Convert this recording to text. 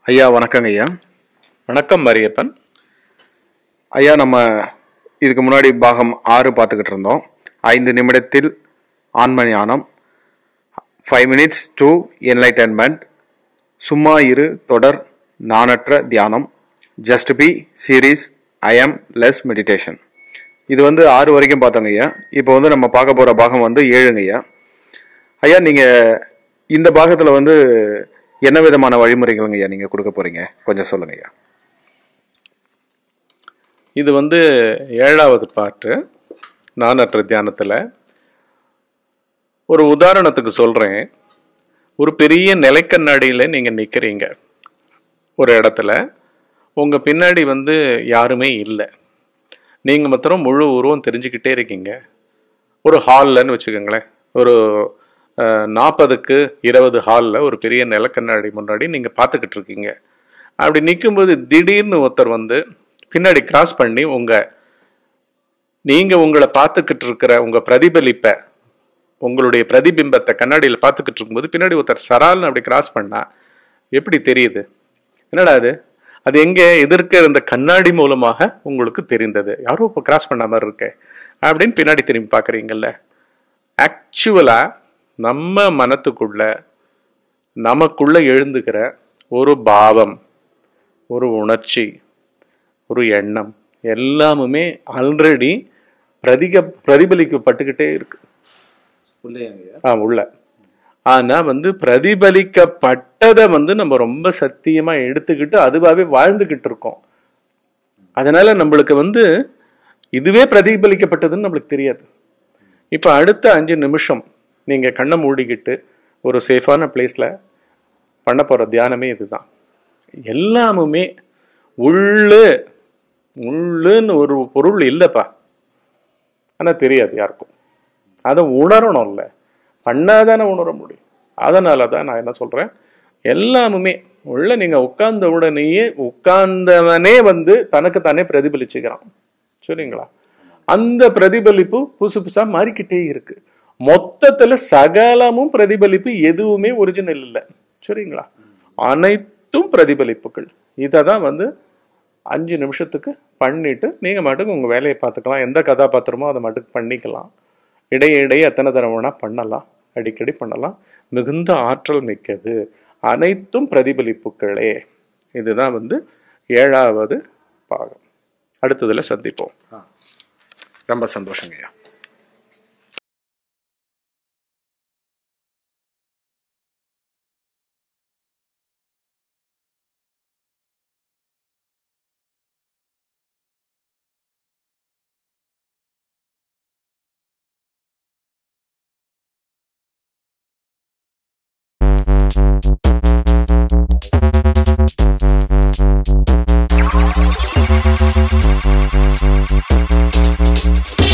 ஐயா வணக்கங்க ஐயா வணக்கம் மரியப்பன் ஐயா நம்ம இதுக்கு முன்னாடி பாகம் ஆறு பார்த்துக்கிட்டு இருந்தோம் ஐந்து நிமிடத்தில் ஆன்ம ஞானம் ஃபைவ் மினிட்ஸ் டு என்லைட்டன்மெண்ட் சும்மா இரு தொடர் நாணற்ற தியானம் just be series I am less meditation இது வந்து ஆறு வரைக்கும் பார்த்தோங்க ஐயா இப்போ வந்து நம்ம பார்க்க போகிற பாகம் வந்து ஏழுங்க ஐயா ஐயா நீங்கள் இந்த பாகத்தில் வந்து என்ன விதமான வழிமுறைகளுங்க ஐயா நீங்கள் கொடுக்க போகிறீங்க கொஞ்சம் சொல்லுங்க ஐயா இது வந்து ஏழாவது பாட்டு நானற்ற தியானத்தில் ஒரு உதாரணத்துக்கு சொல்கிறேன் ஒரு பெரிய நிலைக்கண்ணாடியில் நீங்கள் நிற்கிறீங்க ஒரு இடத்துல உங்கள் பின்னாடி வந்து யாருமே இல்லை நீங்கள் மாத்திரம் முழு உருவம் தெரிஞ்சுக்கிட்டே இருக்கீங்க ஒரு ஹால்லன்னு வச்சுக்கோங்களேன் ஒரு நாற்பதுக்கு இருபது ஹாலில் ஒரு பெரிய நிலக்கண்ணாடி முன்னாடி நீங்கள் பார்த்துக்கிட்டு இருக்கீங்க அப்படி நிற்கும்போது திடீர்னு ஒருத்தர் வந்து பின்னாடி கிராஸ் பண்ணி உங்கள் நீங்கள் உங்களை பார்த்துக்கிட்டு இருக்கிற உங்கள் பிரதிபலிப்பை உங்களுடைய பிரதிபிம்பத்தை கண்ணாடியில் பார்த்துக்கிட்டு இருக்கும்போது பின்னாடி ஒருத்தர் சரால்னு அப்படி கிராஸ் பண்ணா எப்படி தெரியுது என்னடா அது அது எங்கே எதிர்க்க இருந்த கண்ணாடி மூலமாக உங்களுக்கு தெரிந்தது யாரோ இப்போ கிராஸ் பண்ண மாதிரி இருக்கு அப்படின்னு பின்னாடி திரும்பி பார்க்குறீங்கல்ல ஆக்சுவலாக நம்ம மனத்துக்குள்ள நமக்குள்ள எழுந்துக்கிற ஒரு பாவம் ஒரு உணர்ச்சி ஒரு எண்ணம் எல்லாமுமே ஆல்ரெடி பிரதிக பிரதிபலிக்கப்பட்டுக்கிட்டே இருக்கு ஆ உள்ள ஆனா வந்து பிரதிபலிக்கப்பட்டதை வந்து நம்ம ரொம்ப சத்தியமா எடுத்துக்கிட்டு அதுவாகவே வாழ்ந்துகிட்டு இருக்கோம் அதனால நம்மளுக்கு வந்து இதுவே பிரதிபலிக்கப்பட்டதுன்னு நம்மளுக்கு தெரியாது இப்போ அடுத்த அஞ்சு நிமிஷம் நீங்க கண்ணை மூடிக்கிட்டு ஒரு சேஃபான பிளேஸ்ல பண்ண போற தியானமே இதுதான் எல்லாமுமே உள்ளு உள்ளுன்னு ஒரு பொருள் இல்லைப்பா ஆனா தெரியாது யாருக்கும் அதை உணரணும்ல பண்ணாதானே உணர முடியும் அதனால தான் நான் என்ன சொல்றேன் எல்லாமுமே உள்ள நீங்க உட்கார்ந்த உடனேயே உட்கார்ந்தவனே வந்து தனக்கு தானே பிரதிபலிச்சுக்கிறான் சரிங்களா அந்த பிரதிபலிப்பு புதுசு புதுசா மாறிக்கிட்டே இருக்கு மொத்தத்துல சகலமும் பிரதிபலிப்பு எதுவுமே ஒரிஜினல் இல்லை சரிங்களா அனைத்தும் பிரதிபலிப்புகள் இதை தான் வந்து அஞ்சு நிமிஷத்துக்கு பண்ணிட்டு நீங்க மட்டும் உங்க வேலையை பார்த்துக்கலாம் எந்த கதாபாத்திரமோ அதை மட்டும் பண்ணிக்கலாம் இடையே இடையே எத்தனை தடவை வேணா பண்ணலாம் அடிக்கடி பண்ணலாம் மிகுந்த ஆற்றல் மிக்கது அனைத்தும் பிரதிபலிப்புகளே இதுதான் வந்து ஏழாவது பாகம் அடுத்ததுல சந்திப்போம் ரொம்ப சந்தோஷங்க ஐயா Thank you.